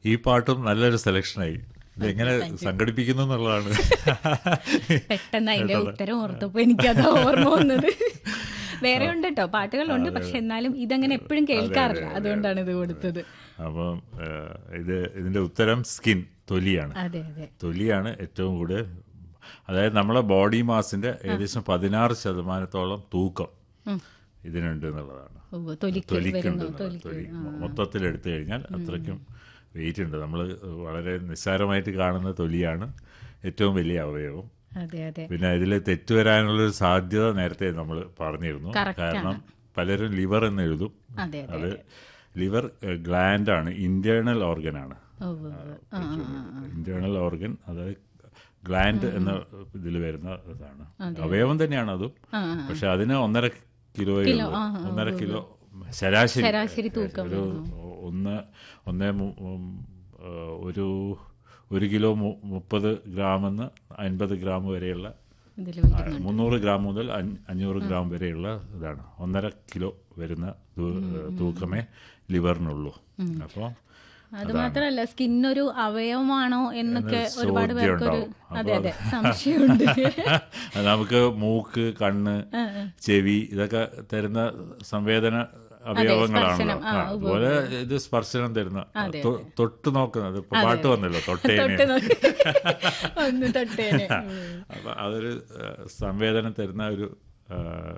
ഈ പാട്ടും നല്ലൊരു സെലക്ഷനായി ഇതെങ്ങനെ സംഘടിപ്പിക്കുന്നു എന്നുള്ളതാണ് പെട്ടെന്ന് അതിന്റെ ഉത്തരം ഓർത്തപ്പോ എനിക്കത് ഓർമ്മ വന്നത് വേറെ ഉണ്ട് കേട്ടോ പാട്ടുകളുണ്ട് പക്ഷെ എന്നാലും ഇതങ്ങനെ എപ്പോഴും കേൾക്കാറില്ല അതുകൊണ്ടാണ് ഇത് കൊടുത്തത് അപ്പം ഏഹ്, ഇത് ഇതിന്റെ ഉത്തരം സ്കിൻ തൊലിയാണ് അതെ അതെ തൊലിയാണ് ഏറ്റവും കൂടുതൽ അതായത് നമ്മളെ ബോഡി മാസിന്റെ ഏകദേശം പതിനാറ് ശതമാനത്തോളം തൂക്കം ഇതിനുണ്ട് എന്നുള്ളതാണ് ഉവ്വ് തൊലിക്ക് തൊലിക്കുണ്ട് വരുന്നു എന്നുള്ളത്. തൊലിക്ക് തൊലി മൊത്തത്തിൽ എടുത്തു കഴിഞ്ഞാൽ അത്രയ്ക്കും വെയിറ്റ് ഉണ്ട് നമ്മൾ വളരെ നിസ്സാരമായിട്ട് കാണുന്ന തൊലിയാണ് ഏറ്റവും വലിയ അവയവം അതെ അതെ പിന്നെ ഇതിൽ തെറ്റുവരാനുള്ളൊരു സാധ്യത നേരത്തെ നമ്മൾ പറഞ്ഞിരുന്നു Correct കാരണം പലരും ലിവർ എന്ന് എഴുതും അതെ അത് ലിവർ ഗ്ലാൻഡ് ആണ് ഇന്റേണൽ ഓർഗൻ ആണ് ഉവ്വ് ഉവ്വ്. ആ, ആ, ആ. ഇന്റേണൽ ഓർഗൻ അതായത് ഗ്ലാൻഡ് എന്ന ഇതിൽ വരുന്ന ഇതാണ് അവയവം തന്നെയാണ് അതും ആ, ആ. പക്ഷെ അതിന് ഒന്നര കിലോ ഒന്നര കിലോ ശരാശരി ശരാശരി തൂക്കം ഒരു ഒന്ന് ഒന്നേ മു- ഉം, ആ, ഒരു ഒരു കിലോ മു- മുപ്പത് ഗ്രാമെന്ന് അൻപത് ഗ്രാം വരെയുള്ള ഇതില് ആ, മുന്നൂറ് ഗ്രാം മുതൽ അഞ്ഞ- അഞ്ഞൂറ് ഗ്രാം വരെയുള്ള ഇതാണ് ഒന്നര കിലോ വരുന്ന തൂ- തൂക്കമേ ലിവറിനുള്ളൂ അപ്പോൾ അത് മാത്രല്ല സ്കിൻ ഒരു അവയവമാണോ എന്നൊക്കെ എന്ന ഒരുപാട് ചോദ്യം പേർക്കൊരു ഉണ്ടാവും. അതെ അതെ സംശയമുണ്ട് അത് നമുക്ക് മൂക്ക് കണ്ണ് ചെവി ഇതൊക്കെ തരുന്ന സംവേദന അവയവങ്ങളാണല്ലോ ആ, അതുപോലെ ഇത് സ്പർശനം തരുന്ന തൊ- തൊട്ട് നോക്കുന്നത് ഇപ്പൊ പാട്ട് വന്നല്ലോ തൊട്ടേനെ തൊട്ട് നോക്ക്. ഒന്ന് തൊട്ടേനെ അപ്പൊ അതൊരു ആ, സംവേദനം തരുന്ന ഒരു ആ,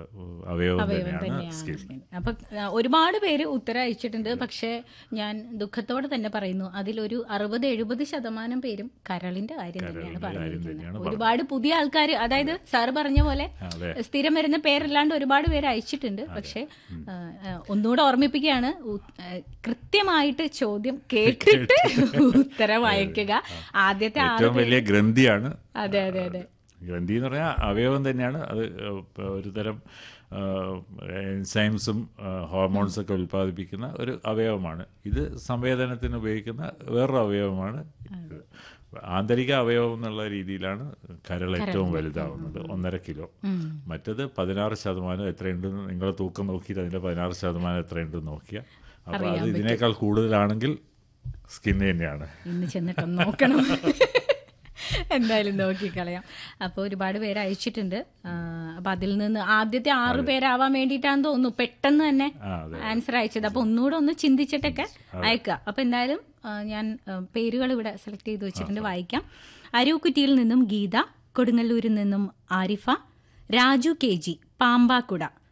അവയവം തന്നെയാണ് തന്നെയാണ് സ്കിൻ skin. അപ്പൊ ആ, ഒരുപാട് പേര് ഉത്തരം അയച്ചിട്ടുണ്ട് പക്ഷെ ഞാൻ ദുഃഖത്തോടെ തന്നെ പറയുന്നു അതിലൊരു അറുപത് എഴുപത് ശതമാനം പേരും കരളിന്റെ കാര്യം തന്നെയാണ് കാര്യം പറഞ്ഞിരിക്കുന്നത് തന്നെയാണ് ഒരുപാട് പുതിയ ആൾക്കാർ അതായത് സാറ് പറഞ്ഞ പോലെ അതെ സ്ഥിരം വരുന്ന പേരല്ലാണ്ട് ഒരുപാട് പേര് അയച്ചിട്ടുണ്ട് പക്ഷെ ആ, ആ, ഒന്നുകൂടെ ഓർമ്മിപ്പിക്കുകയാണ് ഉ- ആ, കൃത്യമായിട്ട് ചോദ്യം കേട്ടിട്ട് ഉത്തരം അയക്കുക ആദ്യത്തെ ആറ് ഏറ്റവും വലിയ ഗ്രന്ഥിയാണ് അതെ അതെ അതെ ഗ്രന്ഥി എന്ന് പറഞ്ഞാൽ അവയവം തന്നെയാണ് അത് ഏഹ്, ഒരു തരം എൻസൈംസും ഹോർമോൺസ് ഒക്കെ ഉൽപ്പാദിപ്പിക്കുന്ന ഒരു അവയവമാണ് ഇത് സംവേദനത്തിന് ഉപയോഗിക്കുന്ന വേറൊരു അവയവമാണ് ഇത്. ആന്തരിക അവയവം എന്നുള്ള രീതിയിലാണ് കരൾ ഏറ്റവും വലുതാവുന്നത് ഒന്നര കിലോ മറ്റത് പതിനാറ് ശതമാനം എത്രയുണ്ടെന്ന് നിങ്ങൾ തൂക്കം നോക്കിയിട്ട് അതിന്റെ പതിനാറ് ശതമാനം എത്രയുണ്ടെന്ന് നോക്കിയാൽ അപ്പോൾ അത് ഇതിനേക്കാൾ കൂടുതലാണെങ്കിൽ സ്കിൻ തന്നെയാണ് ഇന്ന് ചെന്നിട്ടൊന്ന് നോക്കണം എന്തായാലും നോക്കിക്കളയാം അപ്പോൾ ഒരുപാട് പേര് അയച്ചിട്ടുണ്ട് ആ, അപ്പൊ അതിൽ നിന്ന് ആദ്യത്തെ ആറ് പേരാവാൻ വേണ്ടിയിട്ടാന്ന് തോന്നുന്നു പെട്ടെന്ന് തന്നെ ആ അതെ ആൻസർ അയച്ചത് അപ്പൊ ഒന്നുകൂടെ ഒന്ന് ചിന്തിച്ചിട്ടൊക്കെ അയക്കുക അപ്പൊ എന്തായാലും ആ, ഞാൻ ആ, പേരുകൾ ഇവിടെ സെലക്ട് ചെയ്ത് വെച്ചിട്ടുണ്ട് വായിക്കാം അരൂക്കുറ്റിയിൽ നിന്നും ഗീത കൊടുങ്ങല്ലൂരിൽ നിന്നും ആരിഫ രാജു കെ ജി പാമ്പാക്കുട